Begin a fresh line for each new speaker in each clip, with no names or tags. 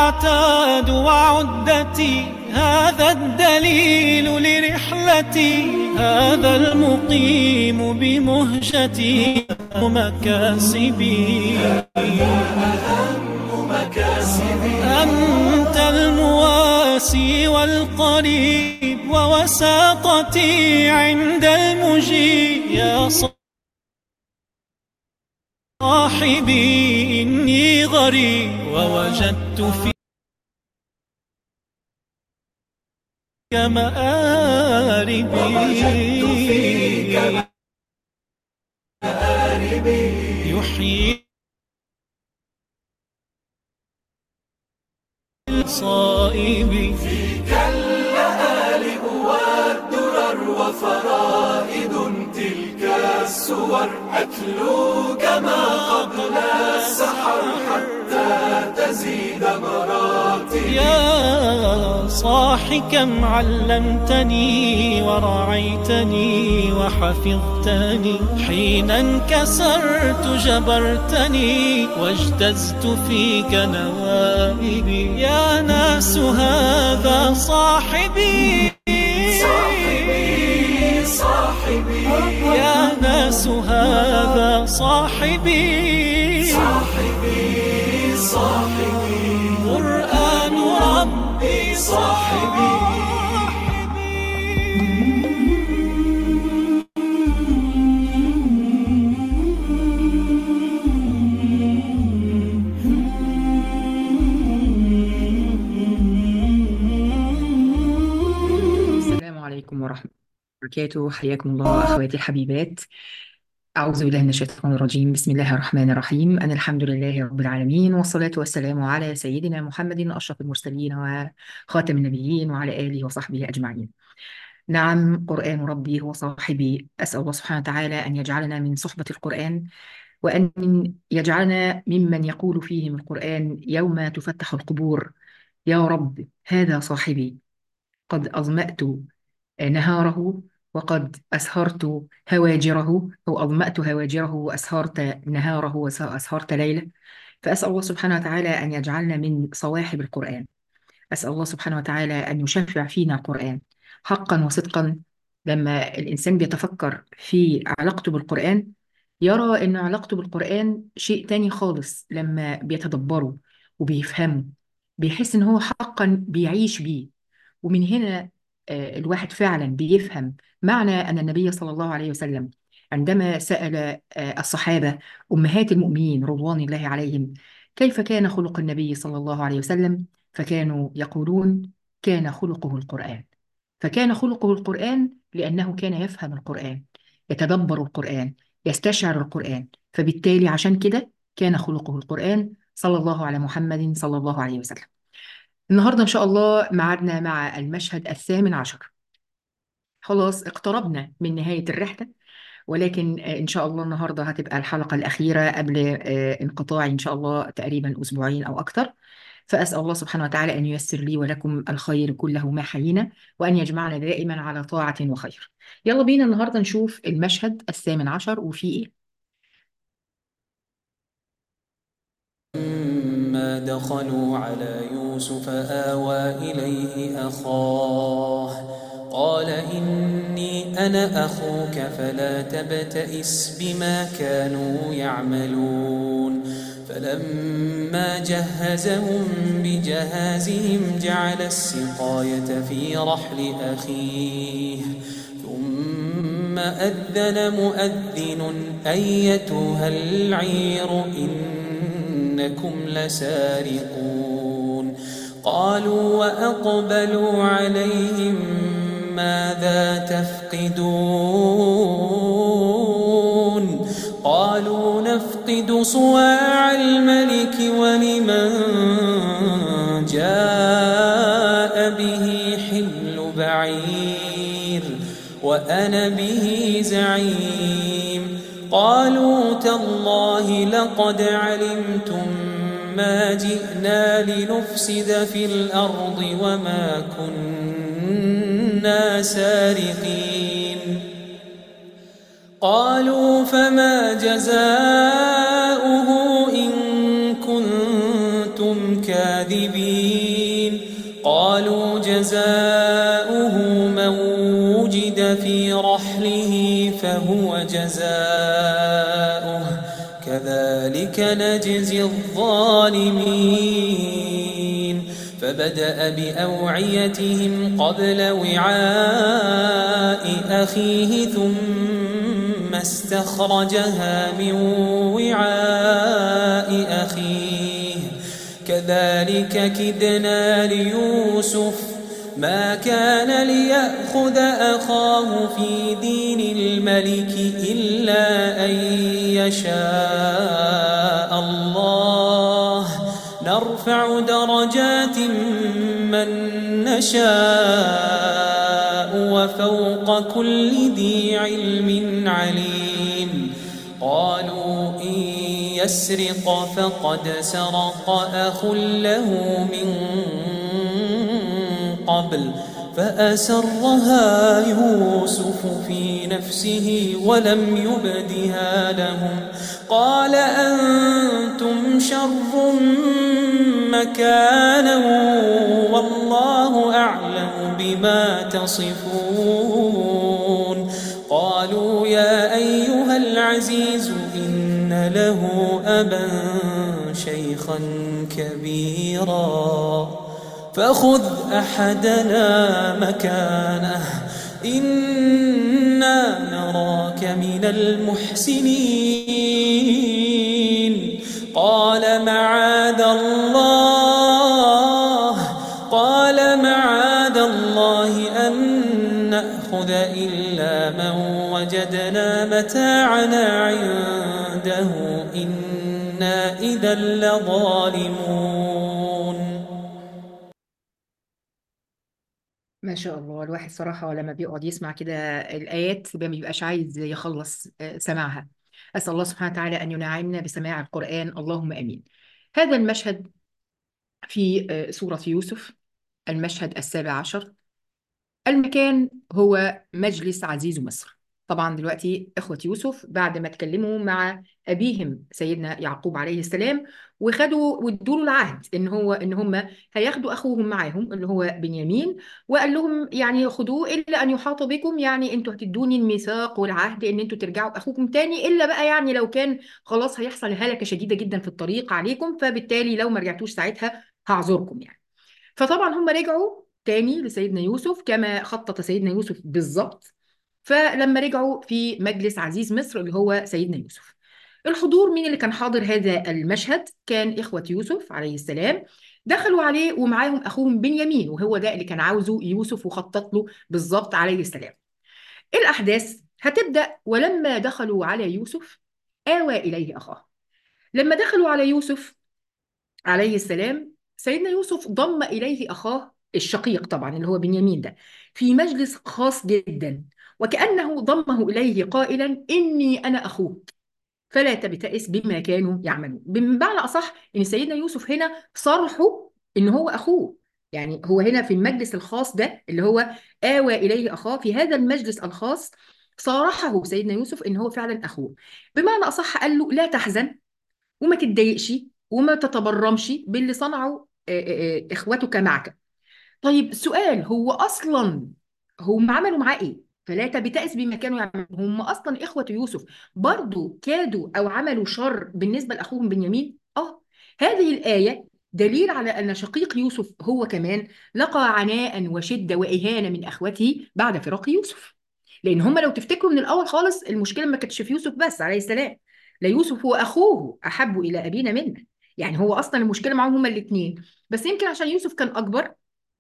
الأعتاد وعدتي هذا الدليل لرحلتي هذا المقيم بمهجتي مكاسبي أنت المواسي والقريب ووساطتي عند المجيب يا صاحبي إني غريب ووجدت في مآربي يحيي الصائب
فيك اللآلئ والدرر وفرائد تلك السور أتلو كما قبل السحر حتى تزيد مراتبي
يا صاح كم علمتني ورعيتني وحفظتني حين انكسرت جبرتني واجتزت فيك نوائبي يا ناس هذا صاحبي
صاحبي صاحبي
يا ناس هذا صاحبي
صاحبي صاحبي
قرآن ربي
صاحبي
السلام عليكم ورحمة الله وبركاته حياكم الله أخواتي الحبيبات أعوذ بالله من الشيطان الرجيم بسم الله الرحمن الرحيم أنا الحمد لله رب العالمين والصلاة والسلام على سيدنا محمد أشرف المرسلين وخاتم النبيين وعلى آله وصحبه أجمعين نعم قرآن ربي هو صاحبي أسأل الله سبحانه وتعالى أن يجعلنا من صحبة القرآن وأن يجعلنا ممن يقول فيهم القرآن يوم تفتح القبور يا رب هذا صاحبي قد أظمأت نهاره وقد أسهرت هواجره أو أظمأت هواجره وأسهرت نهاره وأسهرت ليله فأسأل الله سبحانه وتعالى أن يجعلنا من صواحب القرآن أسأل الله سبحانه وتعالى أن يشفع فينا القرآن حقا وصدقا لما الإنسان بيتفكر في علاقته بالقرآن يرى أن علاقته بالقرآن شيء تاني خالص لما بيتدبره وبيفهمه بيحس أن هو حقا بيعيش بيه ومن هنا آه، الواحد فعلا بيفهم معنى أن النبي صلى الله عليه وسلم عندما سأل آه، الصحابة أمهات المؤمنين رضوان الله عليهم كيف كان خلق النبي صلى الله عليه وسلم فكانوا يقولون كان خلقه القرآن فكان خلقه القرآن لأنه كان يفهم القرآن يتدبر القرآن يستشعر القرآن فبالتالي عشان كده كان خلقه القرآن صلى الله على محمد صلى الله عليه وسلم النهاردة إن شاء الله معادنا مع المشهد الثامن عشر خلاص اقتربنا من نهاية الرحلة ولكن آه، إن شاء الله النهاردة هتبقى الحلقة الأخيرة قبل آه، انقطاع إن شاء الله تقريبا أسبوعين أو أكثر فأسأل الله سبحانه وتعالى أن ييسر لي ولكم الخير كله ما حيينا وأن يجمعنا دائما على طاعة وخير يلا بينا النهاردة نشوف المشهد الثامن عشر وفيه إيه
لما دخلوا على يوسف آوى إليه أخاه قال إني أنا أخوك فلا تبتئس بما كانوا يعملون فلما جهزهم بجهازهم جعل السقاية في رحل أخيه ثم أذن مؤذن أيتها العير إنكم لسارقون قالوا وأقبلوا عليهم ماذا تفقدون قالوا نفقد صواع الملك ولمن جاء به حمل بعير وأنا به زعيم قالوا تالله لقد علمتم ما جئنا لنفسد في الأرض وما كنا سارقين قالوا فما جزاؤه إن كنتم كاذبين كاذبين قالوا جزاؤه من وجد في رحله فهو جزاؤه كذلك نجزي الظالمين فبدأ بأوعيتهم قبل وعاء أخيه ثم استخرجها من وعاء أخيه كذلك كدنا ليوسف ما كان ليأخذ أخاه في دين الملك إلا أن يشاء الله نرفع درجات من نشاء وفوق كل ذي علم عليم قالوا إن يسرق فقد سرق أخ له من قبل فأسرها يوسف في نفسه ولم يبدها لهم قال أنتم شر مكانا والله أعلم بما تصفون قالوا يا أيها العزيز إن له أبا شيخا كبيرا فخذ أحدنا مكانه إنا نراك من المحسنين قال معاذ الله قال معاذ الله أن نأخذ إلا من وجدنا متاعنا عنده إنا إذا لظالمون
ما شاء الله الواحد صراحة لما بيقعد يسمع كده الآيات ما بيبقاش عايز يخلص آه، سماعها أسأل الله سبحانه وتعالى أن ينعمنا بسماع القرآن اللهم آمين هذا المشهد في آه، سورة يوسف المشهد السابع عشر المكان هو مجلس عزيز مصر طبعا دلوقتي إخوة يوسف بعد ما اتكلموا مع أبيهم سيدنا يعقوب عليه السلام وخدوا وادوا له العهد إن هو إن هم هياخدوا أخوهم معاهم اللي هو بنيامين وقال لهم يعني خدوه إلا أن يحاط بكم يعني أنتوا هتدوني الميثاق والعهد إن أنتوا ترجعوا أخوكم تاني إلا بقى يعني لو كان خلاص هيحصل هلكة شديدة جدا في الطريق عليكم فبالتالي لو ما رجعتوش ساعتها هعذركم يعني فطبعا هم رجعوا تاني لسيدنا يوسف كما خطط سيدنا يوسف بالظبط فلما رجعوا في مجلس عزيز مصر اللي هو سيدنا يوسف الحضور مين اللي كان حاضر هذا المشهد كان إخوة يوسف عليه السلام دخلوا عليه ومعاهم أخوهم بنيامين وهو ده اللي كان عاوزه يوسف وخطط له بالظبط عليه السلام الأحداث هتبدأ ولما دخلوا على يوسف آوى إليه أخاه لما دخلوا على يوسف عليه السلام سيدنا يوسف ضم إليه أخاه الشقيق طبعا اللي هو بنيامين ده في مجلس خاص جدا وكأنه ضمه إليه قائلا إني أنا أخوك فلا تبتئس بما كانوا يعملون بمعنى أصح إن سيدنا يوسف هنا صرحه إن هو أخوه يعني هو هنا في المجلس الخاص ده اللي هو آوى إليه أخاه في هذا المجلس الخاص صارحه سيدنا يوسف إن هو فعلا أخوه بمعنى أصح قال له لا تحزن وما تتضايقش وما تتبرمش باللي صنعه آه، آه، آه، إخوتك معك طيب سؤال هو اصلا هم عملوا معاه ايه فلا تبتئس بما كانوا يعملون هم اصلا اخوه يوسف برضو كادوا او عملوا شر بالنسبه لاخوهم بنيامين اه هذه الايه دليل على ان شقيق يوسف هو كمان لقى عناء وشده واهانه من اخوته بعد فراق يوسف لان هم لو تفتكروا من الاول خالص المشكله ما كانتش في يوسف بس عليه السلام لا يوسف واخوه احب الى ابينا منا يعني هو اصلا المشكله معاهم هما الاثنين بس يمكن عشان يوسف كان اكبر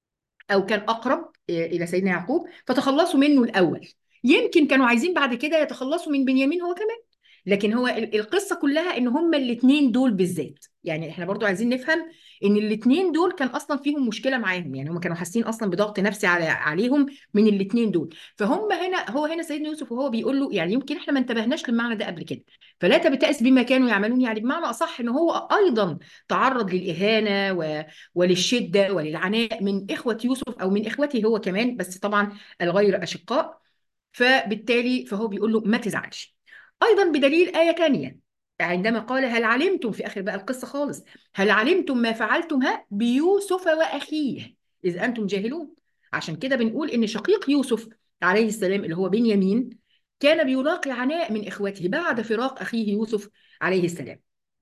او كان اقرب الى سيدنا يعقوب فتخلصوا منه الاول يمكن كانوا عايزين بعد كده يتخلصوا من بنيامين هو كمان لكن هو ال- القصه كلها ان هما الاثنين دول بالذات يعني احنا برضو عايزين نفهم ان الاثنين دول كان اصلا فيهم مشكله معاهم يعني هم كانوا حاسين اصلا بضغط نفسي على عليهم من الاثنين دول فهم هنا هو هنا سيدنا يوسف وهو بيقول له يعني يمكن احنا ما انتبهناش للمعنى ده قبل كده فلا تبتئس بما كانوا يعملون يعني بمعنى اصح ان هو ايضا تعرض للاهانه و... وللشده وللعناء من اخوه يوسف او من اخوته هو كمان بس طبعا الغير اشقاء فبالتالي فهو بيقول له ما تزعلش ايضا بدليل ايه ثانيه عندما قال هل علمتم في آخر بقى القصة خالص هل علمتم ما فعلتم ها بيوسف وأخيه إذ أنتم جاهلون عشان كده بنقول إن شقيق يوسف عليه السلام اللي هو بنيامين كان بيلاقي عناء من إخوته بعد فراق أخيه يوسف عليه السلام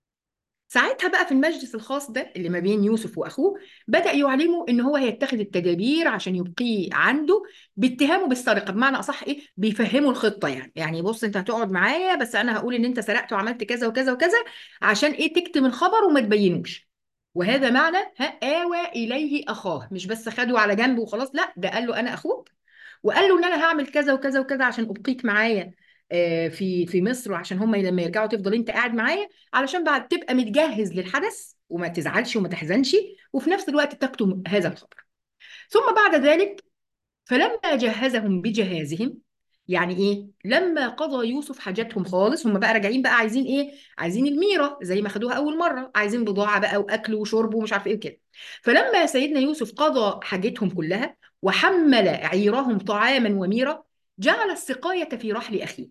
ساعتها بقى في المجلس الخاص ده اللي ما بين يوسف واخوه بدأ يعلمه ان هو هيتخذ التدابير عشان يبقيه عنده باتهامه بالسرقه بمعنى اصح ايه بيفهموا الخطه يعني يعني بص انت هتقعد معايا بس انا هقول ان انت سرقت وعملت كذا وكذا وكذا عشان ايه تكتم الخبر وما تبينوش وهذا معنى ها آوى إليه أخاه مش بس خده على جنب وخلاص لا ده قال له أنا أخوك وقال له إن أنا هعمل كذا وكذا وكذا عشان أبقيك معايا آه، في في مصر وعشان هم لما يرجعوا تفضل أنت قاعد معايا علشان بعد تبقى متجهز للحدث وما تزعلش وما تحزنش وفي نفس الوقت تكتم هذا الخبر ثم بعد ذلك فلما جهزهم بجهازهم يعني ايه لما قضى يوسف حاجاتهم خالص هم بقى راجعين بقى عايزين ايه عايزين الميره زي ما خدوها اول مره عايزين بضاعه بقى واكل وشرب ومش عارف ايه وكده فلما سيدنا يوسف قضى حاجتهم كلها وحمل عيرهم طعاما وميرا جعل السقايه في رحل اخيه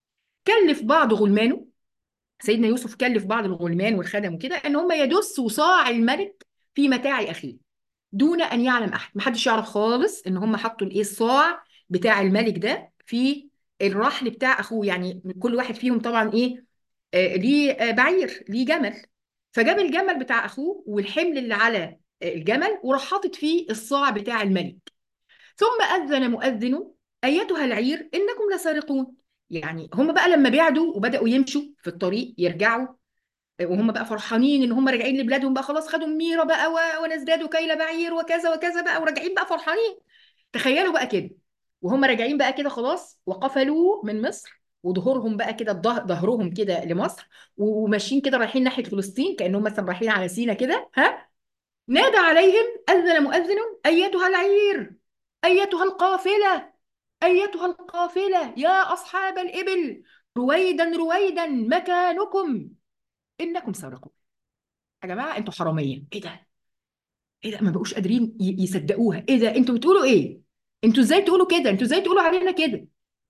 كلف بعض غلمانه سيدنا يوسف كلف بعض الغلمان والخدم وكده ان هم يدسوا صاع الملك في متاع اخيه دون ان يعلم احد محدش يعرف خالص ان هم حطوا الايه الصاع بتاع الملك ده في الرحل بتاع اخوه يعني كل واحد فيهم طبعا ايه آه ليه آه بعير ليه جمل فجاب الجمل بتاع اخوه والحمل اللي على آه الجمل وراح حاطط فيه الصاع بتاع الملك ثم اذن مؤذن ايتها العير انكم لسارقون يعني هم بقى لما بعدوا وبداوا يمشوا في الطريق يرجعوا وهم بقى فرحانين ان هم راجعين لبلادهم بقى خلاص خدوا الميره بقى و- ونزدادوا كيل بعير وكذا وكذا بقى وراجعين بقى فرحانين تخيلوا بقى كده وهم راجعين بقى كده خلاص وقفلوا من مصر وظهورهم بقى كده الظه- ظهرهم كده لمصر و- وماشيين كده رايحين ناحيه فلسطين كانهم مثلا رايحين على سينا كده ها نادى عليهم اذن مؤذن ايتها العير ايتها القافله ايتها القافله يا اصحاب الابل رويدا رويدا مكانكم انكم سارقون يا جماعه انتوا حراميه ايه ده ايه ده ما بقوش قادرين ي- يصدقوها ايه ده انتوا بتقولوا ايه انتوا ازاي تقولوا كده انتوا ازاي تقولوا علينا كده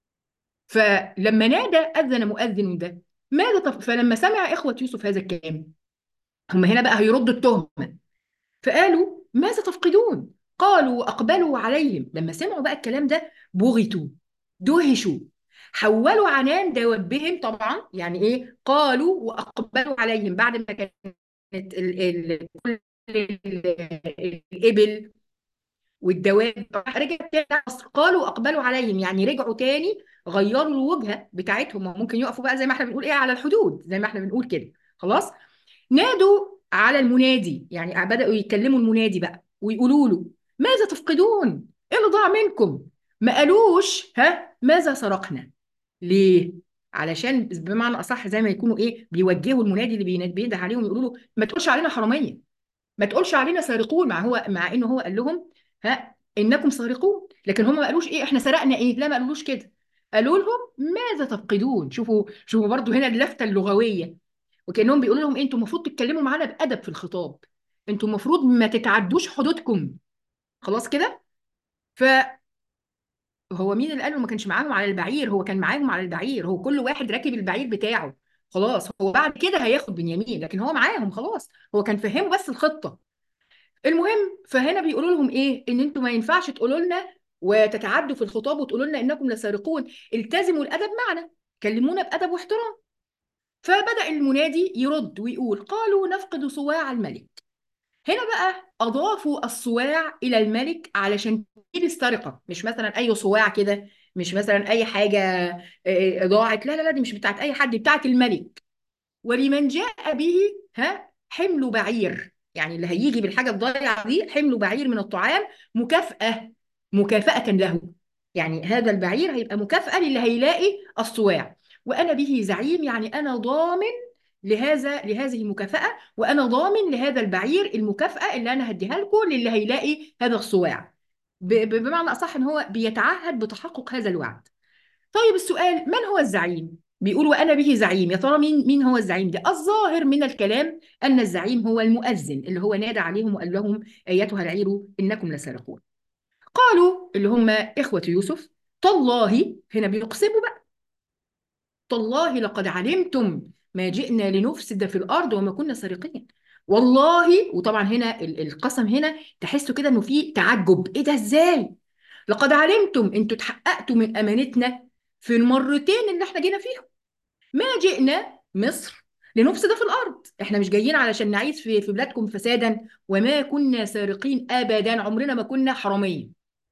فلما نادى اذن مؤذن ده ماذا تف... فلما سمع اخوه يوسف هذا الكلام هم هنا بقى هيردوا التهمه فقالوا ماذا تفقدون قالوا واقبلوا عليهم لما سمعوا بقى الكلام ده بغتوا دهشوا حولوا عنان دوابهم طبعا يعني ايه قالوا واقبلوا عليهم بعد ما كانت ال ال كل ال- الابل والدواب رجعت تاني مصر قالوا اقبلوا عليهم يعني رجعوا تاني غيروا الوجهه بتاعتهم ممكن يقفوا بقى زي ما احنا بنقول ايه على الحدود زي ما احنا بنقول كده خلاص نادوا على المنادي يعني بدأوا يكلموا المنادي بقى ويقولوا له ماذا تفقدون؟ ايه اللي ضاع منكم؟ ما قالوش ها ماذا سرقنا؟ ليه؟ علشان بمعنى اصح زي ما يكونوا ايه بيوجهوا المنادي اللي بيناد- بينده عليهم يقولوا له ما تقولش علينا حراميه ما تقولش علينا سارقون مع هو مع انه هو قال لهم ها انكم سارقون لكن هم ما قالوش ايه احنا سرقنا ايه لا ما قالوش كده قالوا لهم ماذا تفقدون شوفوا شوفوا برضو هنا اللفته اللغويه وكانهم بيقولوا لهم إيه، انتوا المفروض تتكلموا معانا بادب في الخطاب انتوا المفروض ما تتعدوش حدودكم خلاص كده فهو مين اللي قال له ما كانش معاهم على البعير هو كان معاهم على البعير هو كل واحد راكب البعير بتاعه خلاص هو بعد كده هياخد بنيامين لكن هو معاهم خلاص هو كان فهمه بس الخطه المهم فهنا بيقولوا لهم ايه ان انتوا ما ينفعش تقولوا لنا وتتعدوا في الخطاب وتقولوا لنا انكم لسارقون التزموا الادب معنا كلمونا بادب واحترام فبدأ المنادي يرد ويقول قالوا نفقد صواع الملك هنا بقى أضافوا الصواع إلى الملك علشان تجيب السرقة مش مثلا أي صواع كده مش مثلا أي حاجة آه، ضاعت لا لا لا دي مش بتاعت أي حد دي بتاعت الملك ولمن جاء به ها حمل بعير يعني اللي هيجي بالحاجة الضايعة دي حمل بعير من الطعام مكافأة مكافأة له يعني هذا البعير هيبقى مكافأة للي هيلاقي الصواع وأنا به زعيم يعني أنا ضامن لهذا لهذه المكافأة وأنا ضامن لهذا البعير المكافأة اللي أنا هديها لكم للي هيلاقي هذا الصواع ب- ب- بمعنى أصح إن هو بيتعهد بتحقق هذا الوعد طيب السؤال من هو الزعيم؟ بيقول وأنا به زعيم يا ترى مين مين هو الزعيم ده؟ الظاهر من الكلام أن الزعيم هو المؤذن اللي هو نادى عليهم وقال لهم أيتها العير إنكم لسارقون قالوا اللي هم إخوة يوسف تالله هنا بيقسموا بقى تالله لقد علمتم ما جئنا لنفسد في الارض وما كنا سارقين والله وطبعا هنا ال- القسم هنا تحسوا كده انه في تعجب ايه ده ازاي لقد علمتم انتوا اتحققتوا من امانتنا في المرتين اللي احنا جينا فيهم ما جئنا مصر لنفسد في الارض احنا مش جايين علشان نعيش في في بلادكم فسادا وما كنا سارقين ابدا عمرنا ما كنا حراميه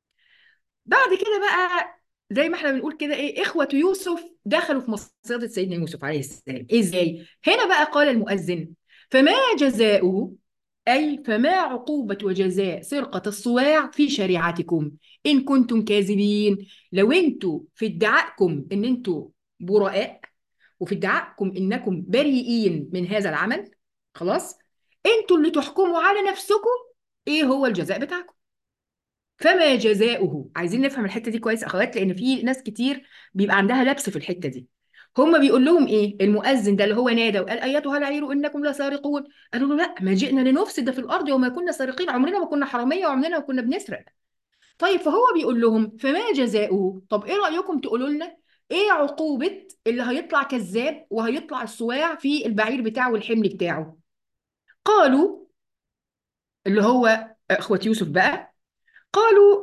بعد كده بقى زي ما احنا بنقول كده ايه اخوة يوسف دخلوا في مصيدة سيدنا يوسف عليه السلام ازاي هنا بقى قال المؤذن فما جزاؤه اي فما عقوبة وجزاء سرقة الصواع في شريعتكم ان كنتم كاذبين لو انتوا في ادعائكم ان انتوا براء وفي ادعائكم انكم بريئين من هذا العمل خلاص انتوا اللي تحكموا على نفسكم ايه هو الجزاء بتاعكم فما جزاؤه عايزين نفهم الحته دي كويس يا اخوات لان في ناس كتير بيبقى عندها لبس في الحته دي هم بيقول لهم ايه المؤذن ده اللي هو نادى وقال ايتها العير انكم لسارقون قالوا له لا ما جئنا لنفسد في الارض وما كنا سارقين عمرنا ما كنا حراميه وعمرنا ما كنا بنسرق طيب فهو بيقول لهم فما جزاؤه طب ايه رايكم تقولوا لنا ايه عقوبه اللي هيطلع كذاب وهيطلع الصواع في البعير بتاعه والحمل بتاعه قالوا اللي هو اخوه يوسف بقى قالوا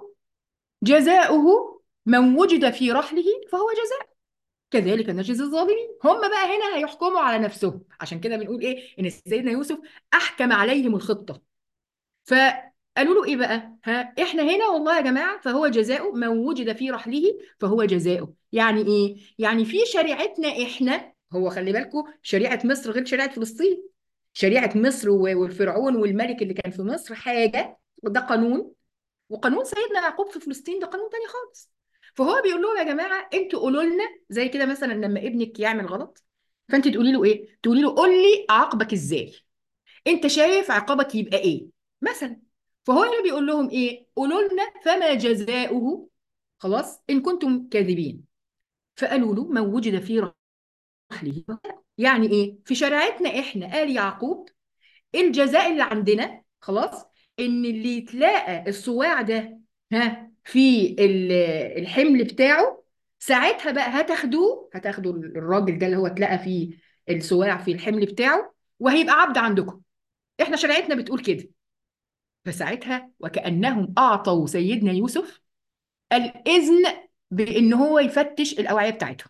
جزاؤه من وجد في رحله فهو جزاء كذلك نجزي الظالمين هم بقى هنا هيحكموا على نفسهم عشان كده بنقول ايه ان سيدنا يوسف احكم عليهم الخطه فقالوا له ايه بقى ها احنا هنا والله يا جماعه فهو جزاؤه من وجد في رحله فهو جزاؤه يعني ايه يعني في شريعتنا احنا هو خلي بالكم شريعه مصر غير شريعه فلسطين شريعه مصر و- والفرعون والملك اللي كان في مصر حاجه وده قانون وقانون سيدنا يعقوب في فلسطين ده قانون تاني خالص فهو بيقول لهم يا جماعه انتوا قولوا لنا زي كده مثلا لما ابنك يعمل غلط فانت تقولي له ايه تقولي له قول لي اعاقبك ازاي انت شايف عقابك يبقى ايه مثلا فهو هنا بيقول لهم ايه قولوا لنا فما جزاؤه خلاص ان كنتم كاذبين فقالوا له من وجد في رحله يعني ايه في شريعتنا احنا آل يعقوب الجزاء اللي عندنا خلاص ان اللي يتلاقى الصواع ده ها في ال- الحمل بتاعه ساعتها بقى هتاخدوه هتاخدوا الراجل ده اللي هو اتلقى فيه الصواع في الحمل بتاعه وهيبقى عبد عندكم احنا شريعتنا بتقول كده فساعتها وكأنهم أعطوا سيدنا يوسف الإذن بإن هو يفتش الأوعية بتاعتهم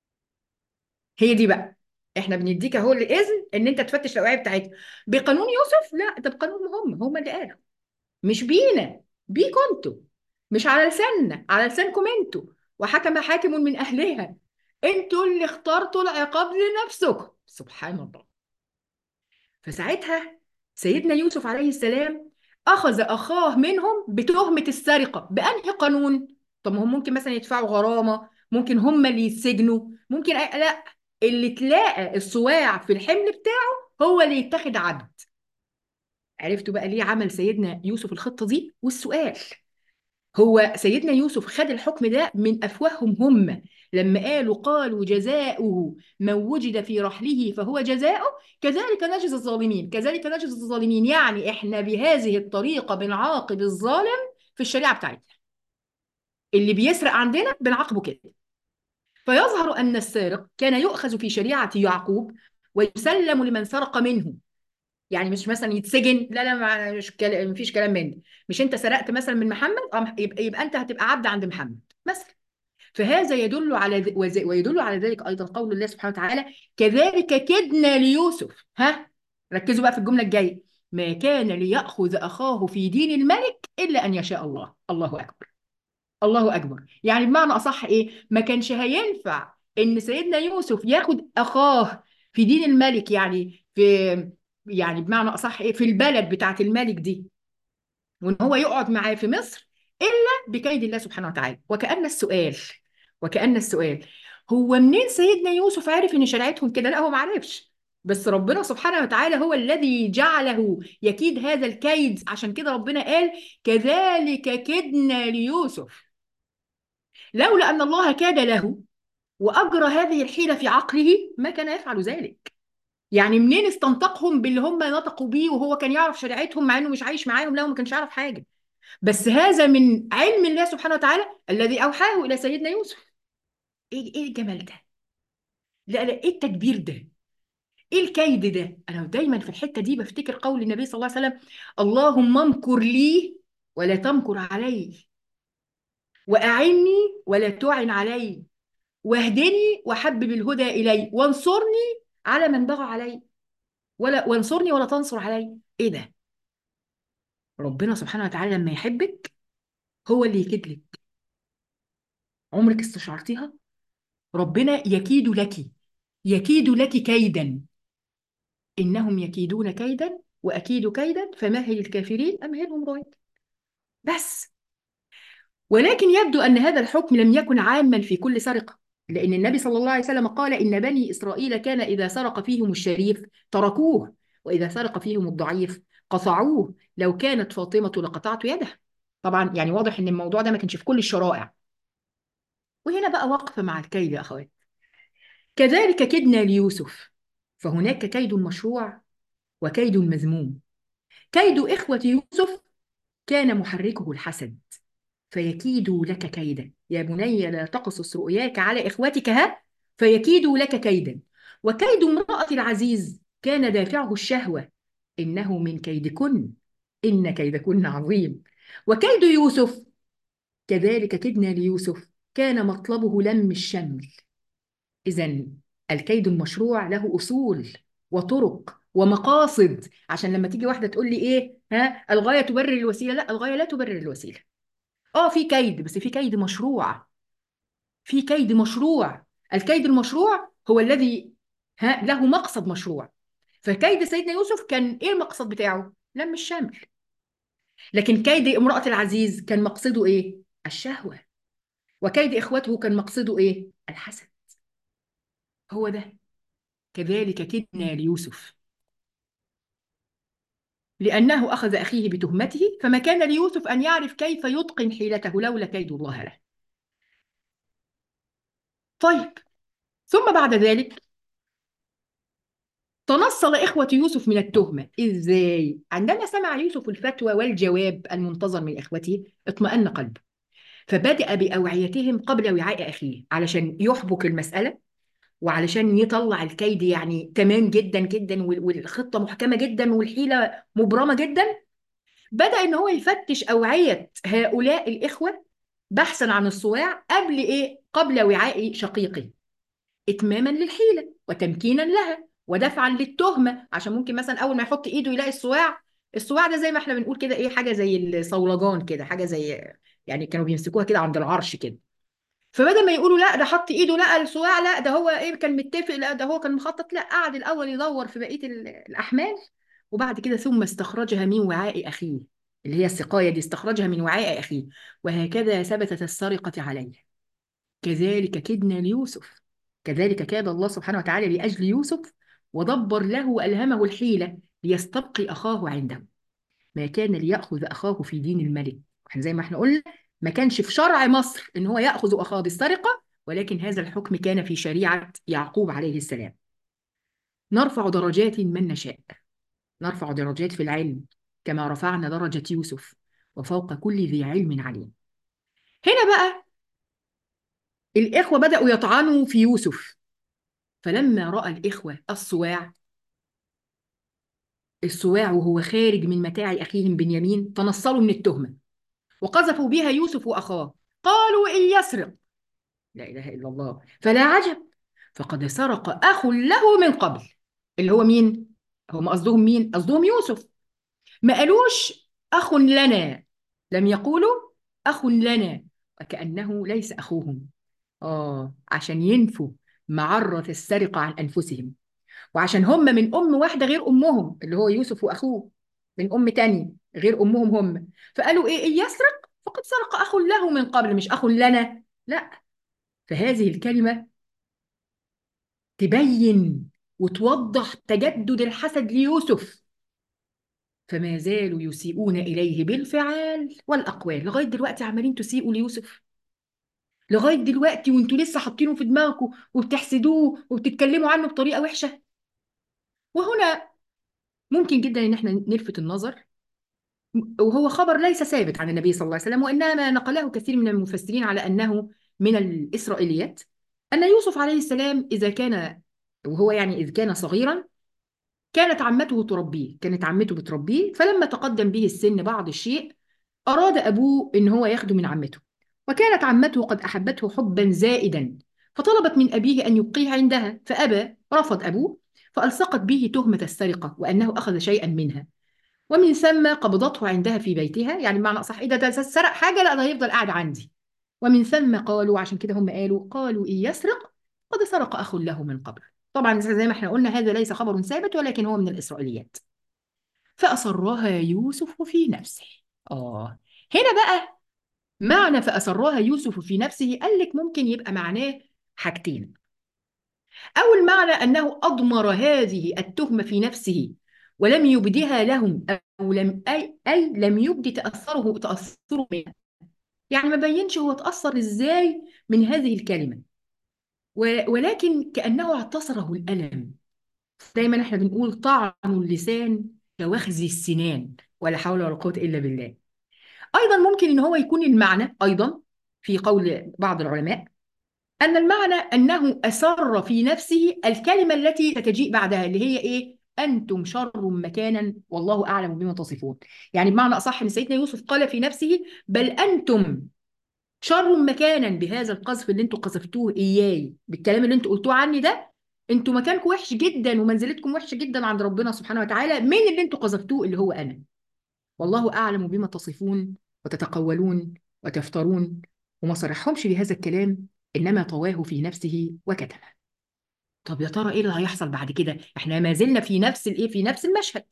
هي دي بقى احنا بنديك اهو الإذن إن أنت تفتش الأوعية بتاعتهم بقانون يوسف لا ده بقانونهم هم هم اللي قالوا مش بينا بيكم انتوا مش على لساننا على لسانكم انتوا وحكم حاكم من أهلها انتوا اللي اخترتوا العقاب لنفسكم سبحان الله فساعتها سيدنا يوسف عليه السلام أخذ أخاه منهم بتهمة السرقة بأنهي قانون؟ طب ما هم ممكن مثلا يدفعوا غرامة ممكن هم اللي يتسجنوا ممكن أي... لا اللي تلاقى الصواع في الحمل بتاعه هو اللي يتاخد عبد عرفتوا بقى ليه عمل سيدنا يوسف الخطة دي والسؤال هو سيدنا يوسف خد الحكم ده من أفواههم هم لما قالوا قالوا جزاؤه من وجد في رحله فهو جزاؤه كذلك نجزي الظالمين كذلك نجزي الظالمين يعني احنا بهذه الطريقة بنعاقب الظالم في الشريعة بتاعتنا اللي بيسرق عندنا بنعاقبه كده فيظهر أن السارق كان يؤخذ في شريعة يعقوب ويسلم لمن سرق منه يعني مش مثلا يتسجن لا لا ما مش كلام مفيش كلام من ده مش انت سرقت مثلا من محمد اه يبقى, يبقى انت هتبقى عبد عند محمد مثلا فهذا يدل على ذ- وز- ويدل على ذلك ايضا قول الله سبحانه وتعالى كذلك كدنا ليوسف ها ركزوا بقى في الجمله الجايه ما كان ليأخذ اخاه في دين الملك الا ان يشاء الله الله اكبر الله اكبر يعني بمعنى اصح ايه ما كانش هينفع ان سيدنا يوسف ياخد اخاه في دين الملك يعني في يعني بمعنى اصح ايه في البلد بتاعت الملك دي وان هو يقعد معاه في مصر الا بكيد الله سبحانه وتعالى وكأن السؤال وكأن السؤال هو منين سيدنا يوسف عارف ان شريعتهم كده لا هو ما عرفش بس ربنا سبحانه وتعالى هو الذي جعله يكيد هذا الكيد عشان كده ربنا قال كذلك كدنا ليوسف لولا ان الله كاد له واجرى هذه الحيله في عقله ما كان يفعل ذلك يعني منين استنطقهم باللي هم نطقوا بيه وهو كان يعرف شريعتهم مع انه مش عايش معاهم لا هو ما كانش يعرف حاجه بس هذا من علم الله سبحانه وتعالى الذي اوحاه الى سيدنا يوسف ايه ايه الجمال ده لا لا ايه التدبير ده ايه الكيد ده انا دايما في الحته دي بفتكر قول النبي صلى الله عليه وسلم اللهم امكر لي ولا تمكر علي واعني ولا تعن علي واهدني وحبب الهدى الي وانصرني على من بغى علي ولا وانصرني ولا تنصر علي ايه ده ربنا سبحانه وتعالى لما يحبك هو اللي يكيد لك عمرك استشعرتيها ربنا يكيد لك يكيد لك كيدا إنهم يكيدون كيدا وأكيد كيدا فمهل الكافرين أمهلهم رويدا بس ولكن يبدو أن هذا الحكم لم يكن عاما في كل سرقة لأن النبي صلى الله عليه وسلم قال إن بني إسرائيل كان إذا سرق فيهم الشريف تركوه وإذا سرق فيهم الضعيف قطعوه لو كانت فاطمة لقطعت يده طبعا يعني واضح إن الموضوع ده ما كانش في كل الشرائع وهنا بقى وقفة مع الكيد يا أخوات كذلك كدنا ليوسف فهناك كيد مشروع وكيد مذموم كيد إخوة يوسف كان محركه الحسد فيكيدوا لك كيدا يا بني لا تقصص رؤياك على إخوتك ها فيكيدوا لك كيدا وكيد امرأة العزيز كان دافعه الشهوة إنه من كيدكن إن كيدكن عظيم وكيد يوسف كذلك كدنا ليوسف كان مطلبه لم الشمل إذا الكيد المشروع له أصول وطرق ومقاصد عشان لما تيجي واحدة تقول لي إيه ها الغاية تبرر الوسيلة لا الغاية لا تبرر الوسيلة اه في كيد بس في كيد مشروع في كيد مشروع الكيد المشروع هو الذي ها له مقصد مشروع فكيد سيدنا يوسف كان ايه المقصد بتاعه لم الشمل لكن كيد امرأة العزيز كان مقصده ايه الشهوة وكيد اخوته كان مقصده ايه الحسد هو ده كذلك كدنا ليوسف لأنه أخذ أخيه بتهمته فما كان ليوسف أن يعرف كيف يتقن حيلته لولا كيد الله له طيب ثم بعد ذلك تنصل إخوة يوسف من التهمة إزاي؟ عندما سمع يوسف الفتوى والجواب المنتظر من إخوته اطمأن قلبه فبدأ بأوعيتهم قبل وعاء أخيه علشان يحبك المسألة وعلشان يطلع الكيد يعني تمام جدا جدا وال- والخطة محكمة جدا والحيلة مبرمة جدا بدأ إن هو يفتش أوعية هؤلاء الإخوة بحثا عن الصواع قبل إيه؟ قبل وعاء شقيقه إتماما للحيلة وتمكينا لها ودفعا للتهمة عشان ممكن مثلا أول ما يحط إيده يلاقي الصواع الصواع ده زي ما احنا بنقول كده إيه حاجة زي الصولجان كده حاجة زي يعني كانوا بيمسكوها كده عند العرش كده فبدل ما يقولوا لا ده حط ايده لا الصواع لا ده هو ايه كان متفق لا ده هو كان مخطط لا قعد الاول يدور في بقيه ال- الاحمال وبعد كده ثم استخرجها من وعاء اخيه اللي هي السقايه دي استخرجها من وعاء اخيه وهكذا ثبتت السرقه عليه كذلك كدنا ليوسف كذلك كاد الله سبحانه وتعالى لاجل يوسف ودبر له والهمه الحيله ليستبقي اخاه عنده ما كان ليأخذ أخاه في دين الملك احنا زي ما احنا قلنا ما كانش في شرع مصر ان هو يأخذ أخاه بالسرقة ولكن هذا الحكم كان في شريعة يعقوب عليه السلام نرفع درجات من نشاء نرفع درجات في العلم كما رفعنا درجة يوسف وفوق كل ذي علم عليم هنا بقى الإخوة بدأوا يطعنوا في يوسف فلما رأى الإخوة الصواع الصواع وهو خارج من متاع أخيهم بنيامين تنصلوا من التهمة وقذفوا بها يوسف وأخاه قالوا إن يسرق لا إله إلا الله فلا عجب فقد سرق أخ له من قبل اللي هو مين؟ هم قصدهم مين؟ قصدهم يوسف ما قالوش أخ لنا لم يقولوا أخ لنا وكأنه ليس أخوهم آه عشان ينفوا معرة السرقة عن أنفسهم وعشان هم من أم واحدة غير أمهم اللي هو يوسف وأخوه من أم تانية غير أمهم هم فقالوا إيه إن يسرق فقد سرق أخ له من قبل مش أخ لنا لا فهذه الكلمة تبين وتوضح تجدد الحسد ليوسف فما زالوا يسيئون إليه بالفعال والأقوال لغاية دلوقتي عمالين تسيئوا ليوسف لغاية دلوقتي وانتوا لسه حاطينه في دماغكم وبتحسدوه وبتتكلموا عنه بطريقة وحشة وهنا ممكن جدا ان احنا نلفت النظر وهو خبر ليس ثابت عن النبي صلى الله عليه وسلم وإنما نقله كثير من المفسرين على أنه من الإسرائيليات أن يوسف عليه السلام إذا كان وهو يعني إذ كان صغيرا كانت عمته تربيه كانت عمته بتربيه فلما تقدم به السن بعض الشيء أراد أبوه إن هو ياخده من عمته وكانت عمته قد أحبته حبا زائدا فطلبت من أبيه أن يبقيه عندها فأبى رفض أبوه فألصقت به تهمة السرقة وأنه أخذ شيئا منها ومن ثم قبضته عندها في بيتها يعني بمعنى أصح إذا ده سرق حاجة لا ده هيفضل قاعد عندي ومن ثم قالوا عشان كده هم قالوا قالوا إن يسرق قد سرق أخ له من قبل طبعا زي ما احنا قلنا هذا ليس خبر ثابت ولكن هو من الإسرائيليات فأسرها يوسف في نفسه آه هنا بقى معنى فأسرها يوسف في نفسه قال لك ممكن يبقى معناه حاجتين أول معنى أنه أضمر هذه التهمة في نفسه ولم يبدها لهم أو لم أي, أي لم يبدي تأثره تأثره منها يعني ما بينش هو تأثر إزاي من هذه الكلمة و- ولكن كأنه اعتصره الألم دايما احنا بنقول طعن اللسان كوخز السنان ولا حول ولا قوة إلا بالله أيضا ممكن إن هو يكون المعنى أيضا في قول بعض العلماء أن المعنى أنه أسر في نفسه الكلمة التي ستجيء بعدها اللي هي إيه؟ أنتم شر مكانا والله أعلم بما تصفون يعني بمعنى أصح أن سيدنا يوسف قال في نفسه بل أنتم شر مكانا بهذا القذف اللي انتوا قذفتوه إياي بالكلام اللي انتوا قلتوه عني ده انتوا مكانكم وحش جدا ومنزلتكم وحشة جدا عند ربنا سبحانه وتعالى من اللي انتوا قذفتوه اللي هو أنا والله أعلم بما تصفون وتتقولون وتفترون وما صرحهمش بهذا الكلام إنما طواه في نفسه وكتمه طب يا ترى إيه اللي هيحصل بعد كده إحنا ما زلنا في نفس الإيه في نفس المشهد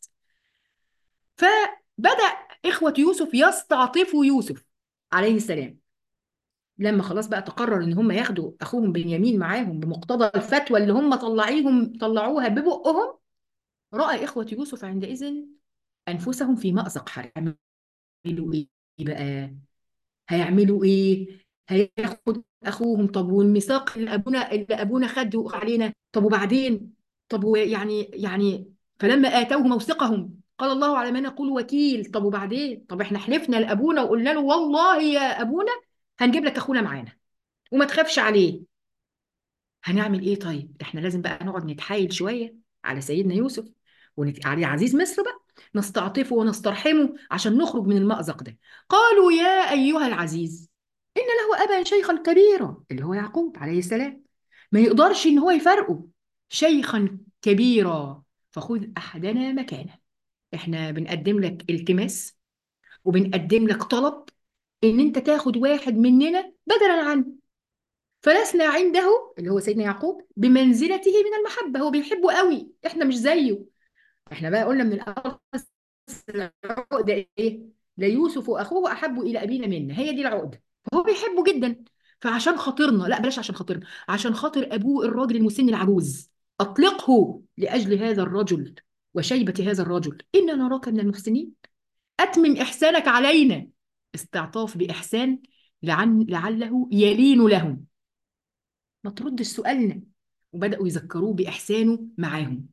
فبدأ إخوة يوسف يستعطفوا يوسف عليه السلام لما خلاص بقى تقرر ان هم ياخدوا اخوهم بنيامين معاهم بمقتضى الفتوى اللي هم طلعيهم طلعوها ببقهم رأى إخوة يوسف عندئذ أنفسهم في مأزق هيعملوا إيه بقى؟ هيعملوا إيه؟ هياخد أخوهم طب والميثاق اللي أبونا اللي أبونا خده علينا طب وبعدين؟ طب و- يعني يعني فلما آتوه موثقهم قال الله على ما نقول وكيل طب وبعدين؟ طب إحنا حلفنا لأبونا وقلنا له والله يا أبونا هنجيب لك أخونا معانا وما تخافش عليه هنعمل ايه طيب احنا لازم بقى نقعد نتحايل شويه على سيدنا يوسف ونت... على عزيز مصر بقى نستعطفه ونسترحمه عشان نخرج من المأزق ده قالوا يا ايها العزيز ان له ابا شيخا كبيرا اللي هو يعقوب عليه السلام ما يقدرش ان هو يفرقه شيخا كبيرا فخذ احدنا مكانه احنا بنقدم لك التماس وبنقدم لك طلب ان انت تاخد واحد مننا بدلا عنه فلسنا عنده اللي هو سيدنا يعقوب بمنزلته من المحبة هو بيحبه قوي احنا مش زيه احنا بقى قلنا من الأول العقدة ايه لا يوسف واخوه احب الى ابينا منا هي دي العقدة فهو بيحبه جدا فعشان خاطرنا لا بلاش عشان خاطرنا عشان خاطر ابوه الراجل المسن العجوز اطلقه لاجل هذا الرجل وشيبة هذا الرجل إنا نراك من المحسنين أتمم إحسانك علينا استعطاف بإحسان لعن لعله يلين لهم ما تردش سؤالنا وبدأوا يذكروه بإحسانه معاهم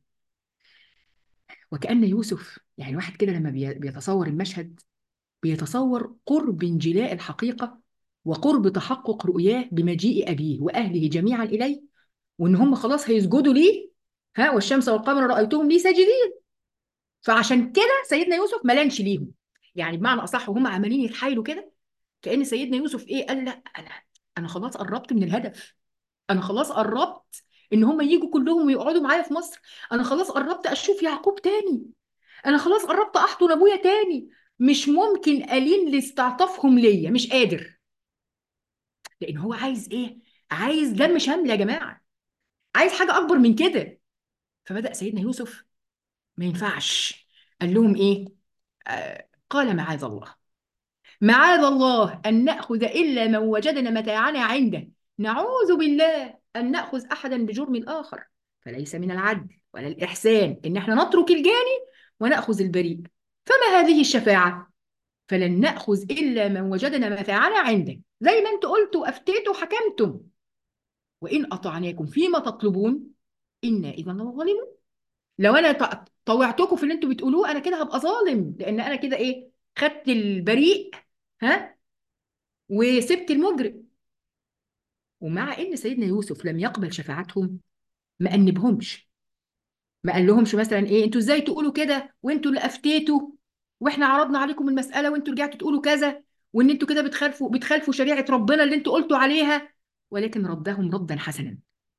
وكأن يوسف يعني واحد كده لما بي- بيتصور المشهد بيتصور قرب انجلاء الحقيقة وقرب تحقق رؤياه بمجيء أبيه وأهله جميعا إليه وإن هم خلاص هيسجدوا ليه ها والشمس والقمر رأيتهم لي ساجدين فعشان كده سيدنا يوسف ما لانش ليهم يعني بمعنى أصح وهم عمالين يتحايلوا كده كأن سيدنا يوسف إيه قال لا أنا أنا خلاص قربت من الهدف انا خلاص قربت ان هم يجوا كلهم ويقعدوا معايا في مصر انا خلاص قربت اشوف يعقوب تاني انا خلاص قربت احضن ابويا تاني مش ممكن الين لاستعطافهم ليا مش قادر لان هو عايز ايه عايز دم شامل يا جماعه عايز حاجه اكبر من كده فبدأ سيدنا يوسف ما ينفعش قال لهم ايه آه قال معاذ الله معاذ الله أن نأخذ إلا من وجدنا متاعنا عنده نعوذ بالله أن نأخذ أحدا بجرم الآخر فليس من العدل ولا الإحسان إن احنا نترك الجاني ونأخذ البريء فما هذه الشفاعة فلن نأخذ إلا من وجدنا متاعنا عنده زي ما انتوا قلتوا أفتيتوا وحكمتم وإن أطعناكم فيما تطلبون إنا إذا لظالمون لو أنا ط- طوعتكم في اللي انتوا بتقولوه أنا كده هبقى ظالم لأن أنا كده إيه خدت البريء ها وسبت المجرم ومع ان سيدنا يوسف لم يقبل شفاعتهم ما أنبهمش ما قال لهمش مثلا ايه انتوا ازاي تقولوا كده وانتوا اللي افتيتوا واحنا عرضنا عليكم المسألة وانتوا رجعتوا تقولوا كذا وان انتوا كده بتخالفوا بتخالفوا شريعة ربنا اللي انتوا قلتوا عليها ولكن ردهم ردا حسنا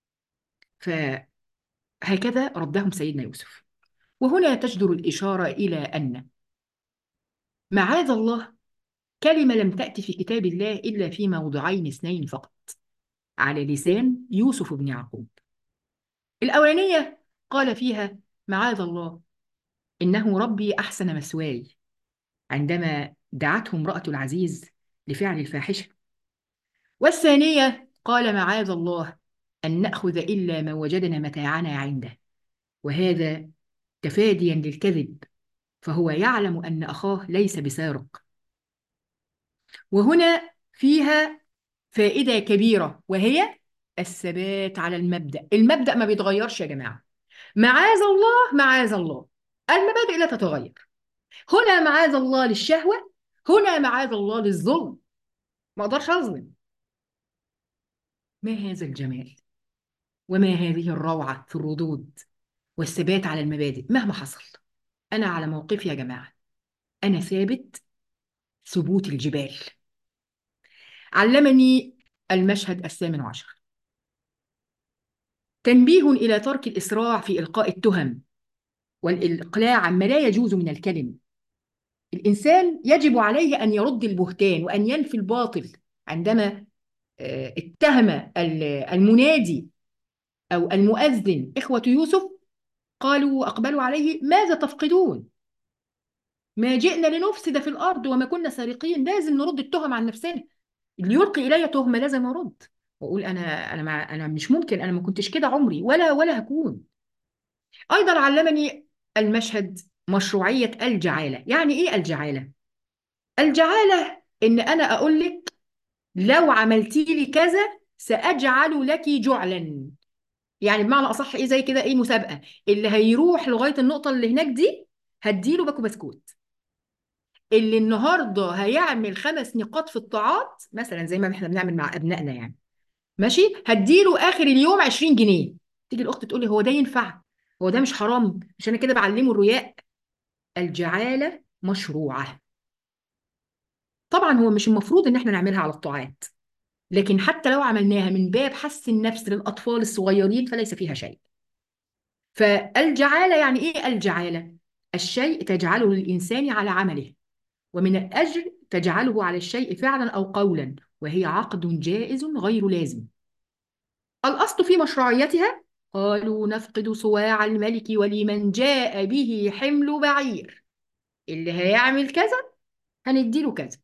فهكذا ردهم سيدنا يوسف وهنا تجدر الإشارة إلى أن معاذ الله كلمة لم تأتي في كتاب الله إلا في موضعين اثنين فقط على لسان يوسف بن يعقوب الأولانية قال فيها معاذ الله إنه ربي أحسن مثواي عندما دعته امرأة العزيز لفعل الفاحشة والثانية قال معاذ الله أن نأخذ إلا ما وجدنا متاعنا عنده وهذا تفاديا للكذب فهو يعلم أن أخاه ليس بسارق وهنا فيها فائدة كبيرة وهي الثبات على المبدأ المبدأ ما بيتغيرش يا جماعة معاذ الله معاذ الله المبادئ لا تتغير هنا معاذ الله للشهوة هنا معاذ الله للظلم ما اقدرش اظلم ما هذا الجمال وما هذه الروعة في الردود والثبات على المبادئ مهما حصل أنا على موقفي يا جماعة أنا ثابت ثبوت الجبال علمني المشهد الثامن عشر تنبيه إلى ترك الإسراع في إلقاء التهم والإقلاع عما لا يجوز من الكلم الإنسان يجب عليه أن يرد البهتان وأن ينفي الباطل عندما آه، اتهم ال- المنادي أو المؤذن إخوة يوسف قالوا وأقبلوا عليه ماذا تفقدون ما جئنا لنفسد في الأرض وما كنا سارقين لازم نرد التهم عن نفسنا اللي يلقي إلي تهمة لازم أرد وأقول أنا أنا مع أنا مش ممكن أنا ما كنتش كده عمري ولا ولا هكون أيضا علمني المشهد مشروعية الجعالة يعني إيه الجعالة؟ الجعالة إن أنا أقول لك لو عملتي لي كذا سأجعل لك جعلا يعني بمعنى أصح إيه زي كده إيه مسابقة اللي هيروح لغاية النقطة اللي هناك دي هديله باكو بسكوت اللي النهارده هيعمل خمس نقاط في الطاعات مثلا زي ما احنا بنعمل مع ابنائنا يعني ماشي هديله اخر اليوم 20 جنيه تيجي الاخت تقول لي هو ده ينفع هو ده مش حرام مش انا كده بعلمه الرياء الجعاله مشروعه طبعا هو مش المفروض ان احنا نعملها على الطاعات لكن حتى لو عملناها من باب حث النفس للاطفال الصغيرين فليس فيها شيء فالجعاله يعني ايه الجعاله الشيء تجعله للانسان على عمله ومن الأجر تجعله على الشيء فعلا أو قولا وهي عقد جائز غير لازم الأصل في مشروعيتها قالوا نفقد صواع الملك ولمن جاء به حمل بعير اللي هيعمل كذا هنديله كذا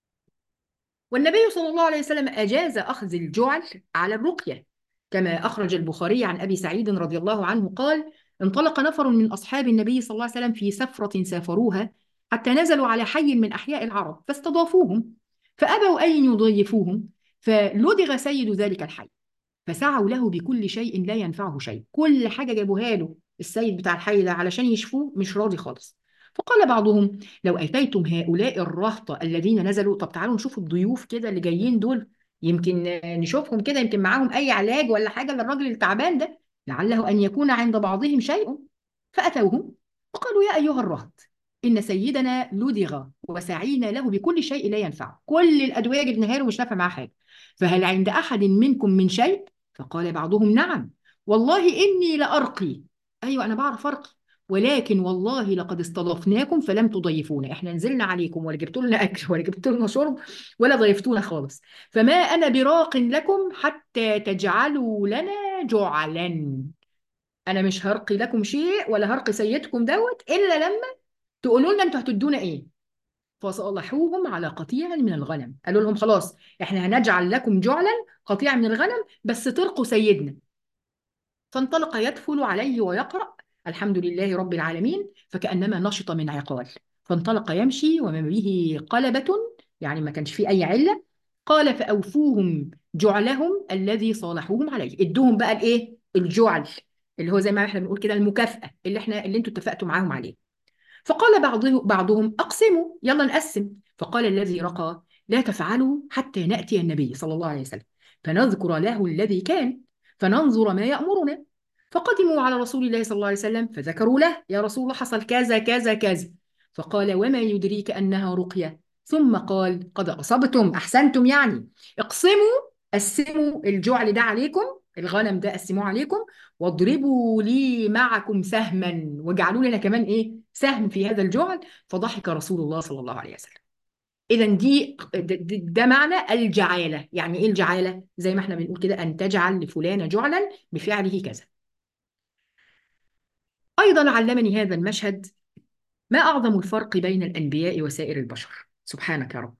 والنبي صلى الله عليه وسلم أجاز أخذ الجعل على الرقية كما أخرج البخاري عن أبي سعيد رضي الله عنه قال انطلق نفر من أصحاب النبي صلى الله عليه وسلم في سفرة سافروها حتى نزلوا على حي من أحياء العرب فاستضافوهم فأبوا أن يضيفوهم فلدغ سيد ذلك الحي فسعوا له بكل شيء لا ينفعه شيء كل حاجة جابوها له السيد بتاع الحي ده علشان يشفوه مش راضي خالص فقال بعضهم لو أتيتم هؤلاء الرهطة الذين نزلوا طب تعالوا نشوف الضيوف كده اللي جايين دول يمكن نشوفهم كده يمكن معاهم أي علاج ولا حاجة للراجل التعبان ده لعله أن يكون عند بعضهم شيء فأتوهم وقالوا يا أيها الرهط إن سيدنا لدغ وسعينا له بكل شيء لا ينفعه كل الأدوية جبناها له مش نافع معاه حاجة فهل عند أحد منكم من شيء فقال بعضهم نعم والله إني لأرقي أيوة أنا بعرف أرقي ولكن والله لقد استضفناكم فلم تضيفونا احنا نزلنا عليكم ولا جبتوا لنا اكل ولا جبتوا لنا شرب ولا ضيفتونا خالص فما انا براق لكم حتى تجعلوا لنا جعلا انا مش هرقي لكم شيء ولا هرقي سيدكم دوت الا لما تقولوا لنا انتوا هتدونا ايه فصالحوهم على قطيع من الغنم قالوا لهم خلاص احنا هنجعل لكم جعلا قطيع من الغنم بس ترقوا سيدنا فانطلق يدفل عليه ويقرأ الحمد لله رب العالمين فكأنما نشط من عقال فانطلق يمشي وما به قلبة يعني ما كانش فيه أي علة قال فأوفوهم جعلهم الذي صالحوهم عليه ادوهم بقى الايه الجعل اللي هو زي ما احنا بنقول كده المكافأة اللي احنا اللي انتوا اتفقتوا معاهم عليه فقال بعضه بعضهم أقسموا يلا نقسم فقال الذي رقى لا تفعلوا حتى نأتي النبي صلى الله عليه وسلم فنذكر له الذي كان فننظر ما يأمرنا فقدموا على رسول الله صلى الله عليه وسلم فذكروا له يا رسول الله حصل كذا كذا كذا فقال وما يدريك أنها رقية ثم قال قد أصبتم أحسنتم يعني اقسموا قسموا الجعل ده عليكم الغنم ده قسموه عليكم واضربوا لي معكم سهما واجعلوا لنا كمان ايه سهم في هذا الجعل فضحك رسول الله صلى الله عليه وسلم اذا دي ده, ده معنى الجعاله يعني ايه الجعاله زي ما احنا بنقول كده ان تجعل لفلان جعلا بفعله كذا ايضا علمني هذا المشهد ما اعظم الفرق بين الانبياء وسائر البشر سبحانك يا رب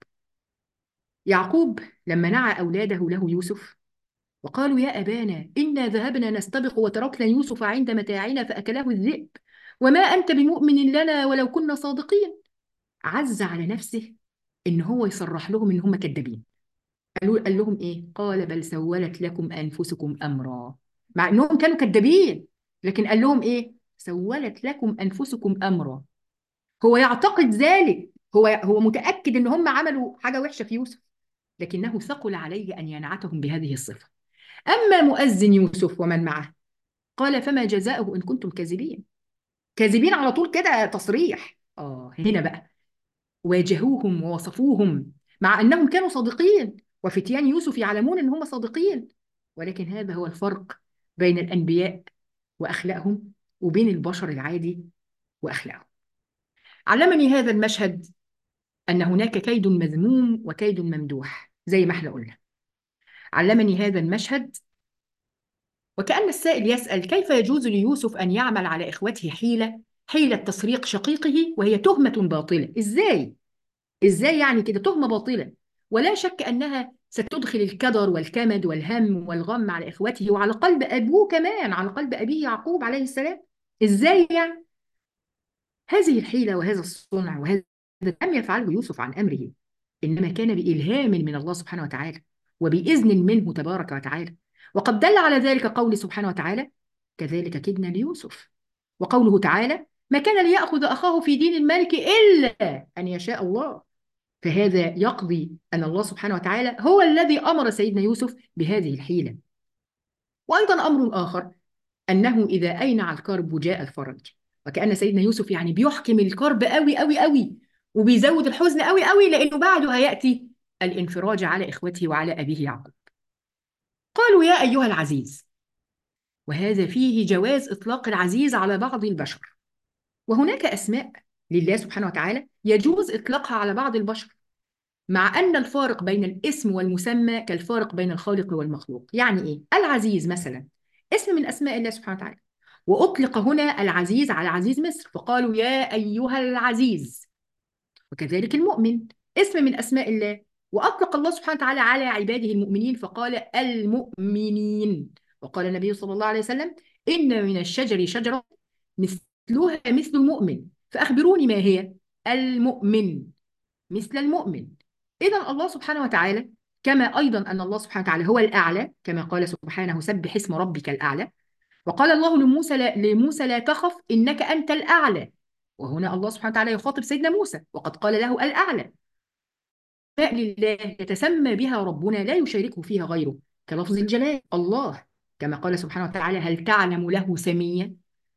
يعقوب لما نعى اولاده له يوسف وقالوا يا ابانا انا ذهبنا نستبق وتركنا يوسف عند متاعنا فاكله الذئب وما انت بمؤمن لنا ولو كنا صادقين عز على نفسه ان هو يصرح لهم ان هم كذابين قالوا قال لهم ايه قال بل سولت لكم انفسكم امرا مع انهم كانوا كذابين لكن قال لهم ايه سولت لكم انفسكم امرا هو يعتقد ذلك هو هو متاكد ان هم عملوا حاجه وحشه في يوسف لكنه ثقل عليه ان ينعتهم بهذه الصفه اما مؤذن يوسف ومن معه قال فما جزاؤه ان كنتم كاذبين كاذبين على طول كده تصريح اه هنا بقى واجهوهم ووصفوهم مع انهم كانوا صادقين وفتيان يوسف يعلمون ان هم صادقين ولكن هذا هو الفرق بين الانبياء واخلاقهم وبين البشر العادي واخلاقهم علمني هذا المشهد ان هناك كيد مذموم وكيد ممدوح زي ما احنا قلنا علمني هذا المشهد وكأن السائل يسأل كيف يجوز ليوسف أن يعمل على إخوته حيلة حيلة تسريق شقيقه وهي تهمة باطلة إزاي؟ إزاي يعني كده تهمة باطلة ولا شك أنها ستدخل الكدر والكمد والهم والغم على إخوته وعلى قلب أبوه كمان على قلب أبيه يعقوب عليه السلام إزاي يعني؟ هذه الحيلة وهذا الصنع وهذا لم يفعله يوسف عن أمره إنما كان بإلهام من الله سبحانه وتعالى وبإذن منه تبارك وتعالى وقد دل على ذلك قول سبحانه وتعالى كذلك كدنا ليوسف وقوله تعالى ما كان ليأخذ أخاه في دين الملك إلا أن يشاء الله فهذا يقضي أن الله سبحانه وتعالى هو الذي أمر سيدنا يوسف بهذه الحيلة وأيضا أمر آخر أنه إذا أينع الكرب جاء الفرج وكأن سيدنا يوسف يعني بيحكم الكرب قوي قوي قوي وبيزود الحزن قوي قوي لأنه بعده هيأتي الانفراج على إخوته وعلى أبيه يعقوب قالوا يا أيها العزيز وهذا فيه جواز إطلاق العزيز على بعض البشر وهناك أسماء لله سبحانه وتعالى يجوز إطلاقها على بعض البشر مع أن الفارق بين الاسم والمسمى كالفارق بين الخالق والمخلوق يعني إيه؟ العزيز مثلا اسم من أسماء الله سبحانه وتعالى وأطلق هنا العزيز على عزيز مصر فقالوا يا أيها العزيز وكذلك المؤمن اسم من أسماء الله وأطلق الله سبحانه وتعالى على عباده المؤمنين فقال المؤمنين وقال النبي صلى الله عليه وسلم إن من الشجر شجرة مثلها مثل المؤمن فأخبروني ما هي المؤمن مثل المؤمن إذا الله سبحانه وتعالى كما أيضا أن الله سبحانه وتعالى هو الأعلى كما قال سبحانه سبح اسم ربك الأعلى وقال الله لموسى لا, لموسى لا تخف إنك أنت الأعلى وهنا الله سبحانه وتعالى يخاطب سيدنا موسى وقد قال له الأعلى أسماء لله يتسمى بها ربنا لا يشاركه فيها غيره كلفظ الجلال الله كما قال سبحانه وتعالى هل تعلم له سميا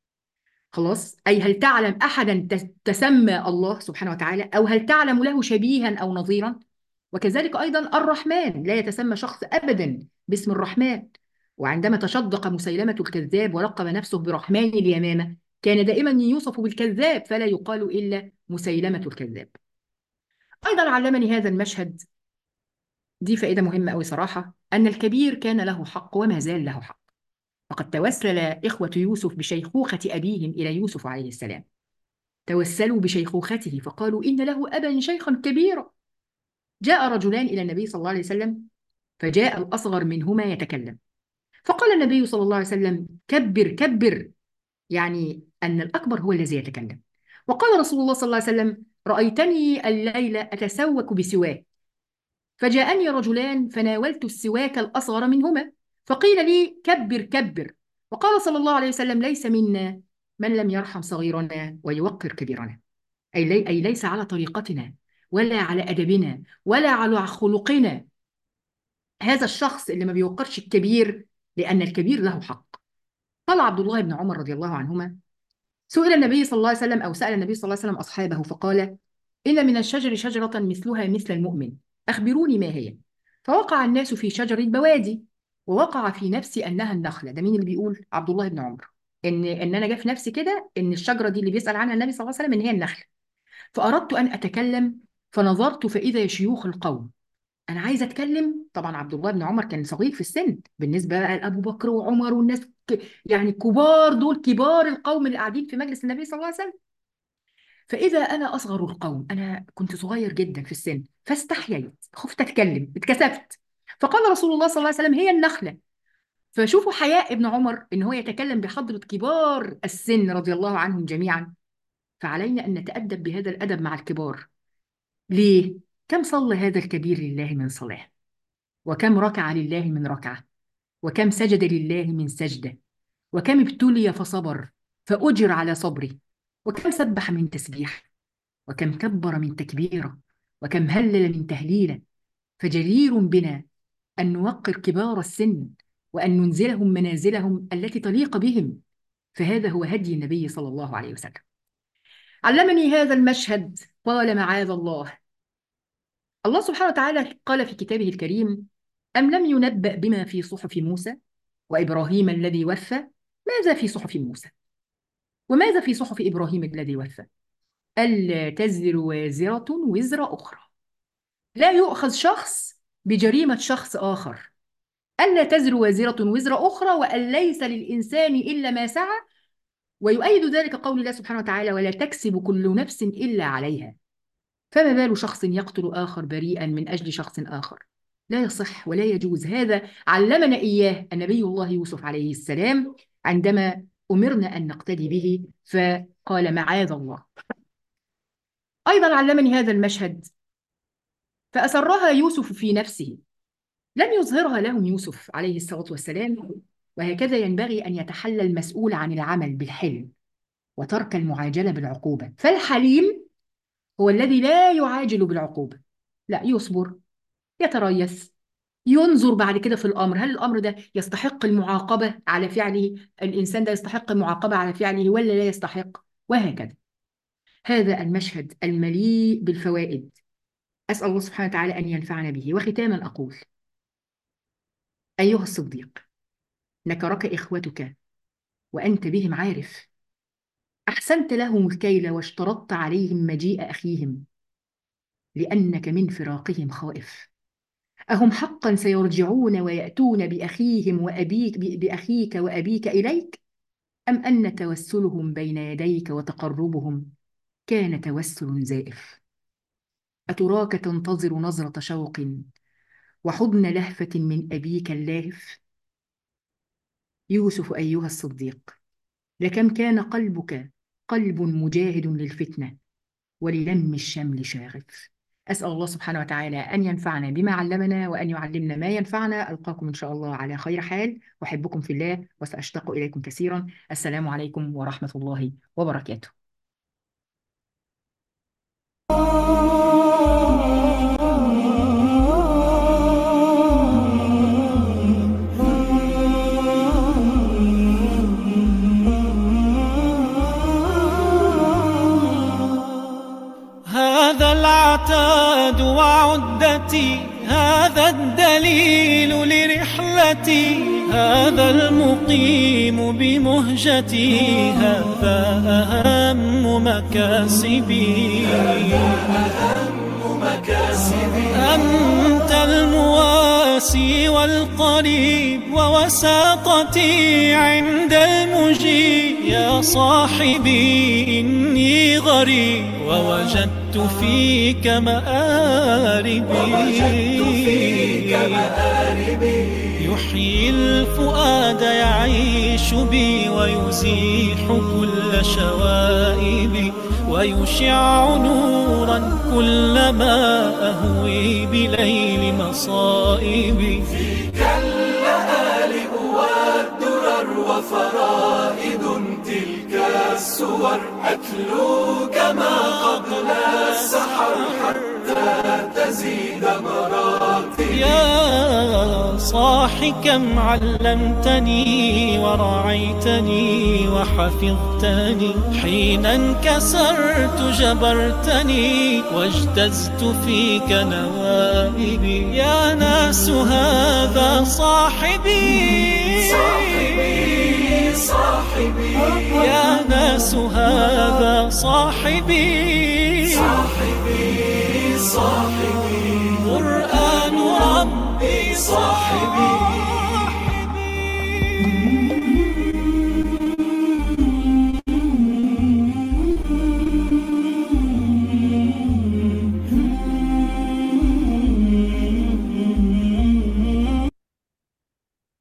خلاص أي هل تعلم أحدا تسمى الله سبحانه وتعالى أو هل تعلم له شبيها أو نظيرا وكذلك أيضا الرحمن لا يتسمى شخص أبدا باسم الرحمن وعندما تشدق مسيلمة الكذاب ولقب نفسه برحمن اليمامة كان دائما يوصف بالكذاب فلا يقال إلا مسيلمة الكذاب أيضا علمني هذا المشهد دي فائدة مهمة أوي صراحة أن الكبير كان له حق وما زال له حق فقد توسل إخوة يوسف بشيخوخة أبيهم إلى يوسف عليه السلام توسلوا بشيخوخته فقالوا إن له أبا شيخا كبيرا جاء رجلان إلى النبي صلى الله عليه وسلم فجاء الأصغر منهما يتكلم فقال النبي صلى الله عليه وسلم كبر كبر يعني أن الأكبر هو الذي يتكلم وقال رسول الله صلى الله عليه وسلم رأيتني الليلة أتسوك بسواك فجاءني رجلان فناولت السواك الأصغر منهما فقيل لي كبر كبر وقال صلى الله عليه وسلم ليس منا من لم يرحم صغيرنا ويوقر كبيرنا أي, لي أي ليس على طريقتنا ولا على أدبنا ولا على خلقنا هذا الشخص اللي ما بيوقرش الكبير لأن الكبير له حق قال عبد الله بن عمر رضي الله عنهما سئل النبي صلى الله عليه وسلم أو سأل النبي صلى الله عليه وسلم أصحابه فقال إن من الشجر شجرة مثلها مثل المؤمن أخبروني ما هي فوقع الناس في شجر البوادي ووقع في نفسي أنها النخلة ده مين اللي بيقول عبد الله بن عمر إن إن أنا جه في نفسي كده إن الشجرة دي اللي بيسأل عنها النبي صلى الله عليه وسلم إن هي النخلة فأردت أن أتكلم فنظرت فإذا شيوخ القوم أنا عايزة أتكلم طبعا عبد الله بن عمر كان صغير في السن بالنسبة بقى لأبو بكر وعمر والناس ك- يعني كبار دول كبار القوم اللي قاعدين في مجلس النبي صلى الله عليه وسلم فإذا أنا أصغر القوم أنا كنت صغير جدا في السن فاستحييت خفت أتكلم اتكسفت فقال رسول الله صلى الله عليه وسلم هي النخلة فشوفوا حياء ابن عمر إن هو يتكلم بحضرة كبار السن رضي الله عنهم جميعا فعلينا أن نتأدب بهذا الأدب مع الكبار ليه؟ كم صلى هذا الكبير لله من صلاة وكم ركع لله من ركعة وكم سجد لله من سجدة وكم ابتلي فصبر فأجر على صبره وكم سبح من تسبيح وكم كبر من تكبيرة وكم هلل من تهليلة فجدير بنا أن نوقر كبار السن وأن ننزلهم منازلهم التي تليق بهم فهذا هو هدي النبي صلى الله عليه وسلم علمني هذا المشهد قال معاذ الله الله سبحانه وتعالى قال في كتابه الكريم أم لم ينبأ بما في صحف موسى وإبراهيم الذي وفى ماذا في صحف موسى وماذا في صحف إبراهيم الذي وفى ألا تزر وازرة وزر أخرى لا يؤخذ شخص بجريمة شخص آخر ألا تزر وازرة وزر أخرى وأن ليس للإنسان إلا ما سعى ويؤيد ذلك قول الله سبحانه وتعالى ولا تكسب كل نفس إلا عليها فما بال شخص يقتل آخر بريئا من أجل شخص آخر لا يصح ولا يجوز هذا علمنا إياه النبي الله يوسف عليه السلام عندما أمرنا أن نقتدي به فقال معاذ الله أيضا علمني هذا المشهد فأسرها يوسف في نفسه لم يظهرها لهم يوسف عليه الصلاة والسلام وهكذا ينبغي أن يتحلى المسؤول عن العمل بالحلم وترك المعاجلة بالعقوبة فالحليم هو الذي لا يعاجل بالعقوبة لا يصبر يتريث ينظر بعد كده في الأمر هل الأمر ده يستحق المعاقبة على فعله الإنسان ده يستحق المعاقبة على فعله ولا لا يستحق وهكذا هذا المشهد المليء بالفوائد أسأل الله سبحانه وتعالى أن ينفعنا به وختاما أقول أيها الصديق نكرك إخوتك وأنت بهم عارف أحسنت لهم الكيل واشترطت عليهم مجيء أخيهم لأنك من فراقهم خائف أهم حقا سيرجعون ويأتون بأخيهم وأبيك بأخيك وأبيك إليك أم أن توسلهم بين يديك وتقربهم كان توسل زائف أتراك تنتظر نظرة شوق وحضن لهفة من أبيك اللاهف يوسف أيها الصديق لكم كان قلبك قلب مجاهد للفتنة وللم الشمل شاغف أسأل الله سبحانه وتعالى أن ينفعنا بما علمنا وأن يعلمنا ما ينفعنا ألقاكم إن شاء الله على خير حال أحبكم في الله وسأشتاق إليكم كثيرا السلام عليكم ورحمة الله وبركاته
هذا العتاد وعدتي هذا الدليل لرحلتي هذا المقيم بمهجتي هذا أهم مكاسبي أنت المواسي والقريب ووساطتي عند المجيب يا صاحبي إني غريب ووجدت فيك مآربي يحيي الفؤاد يعيش بي ويزيح كل شوائبي ويشع نورا كلما أهوي بليل مصائبي
كاللآلئ والدرر وفرائد تلك السور أتلو كما قبل السحر حتى تزيد مراتب
يا صاح كم علمتني ورعيتني وحفظتني حين انكسرت جبرتني واجتزت فيك نوائبي يا ناس هذا صاحبي
صاحبي صاحبي
يا ناس هذا صاحبي
صاحبي صاحبي
قرآن ربي
صاحبي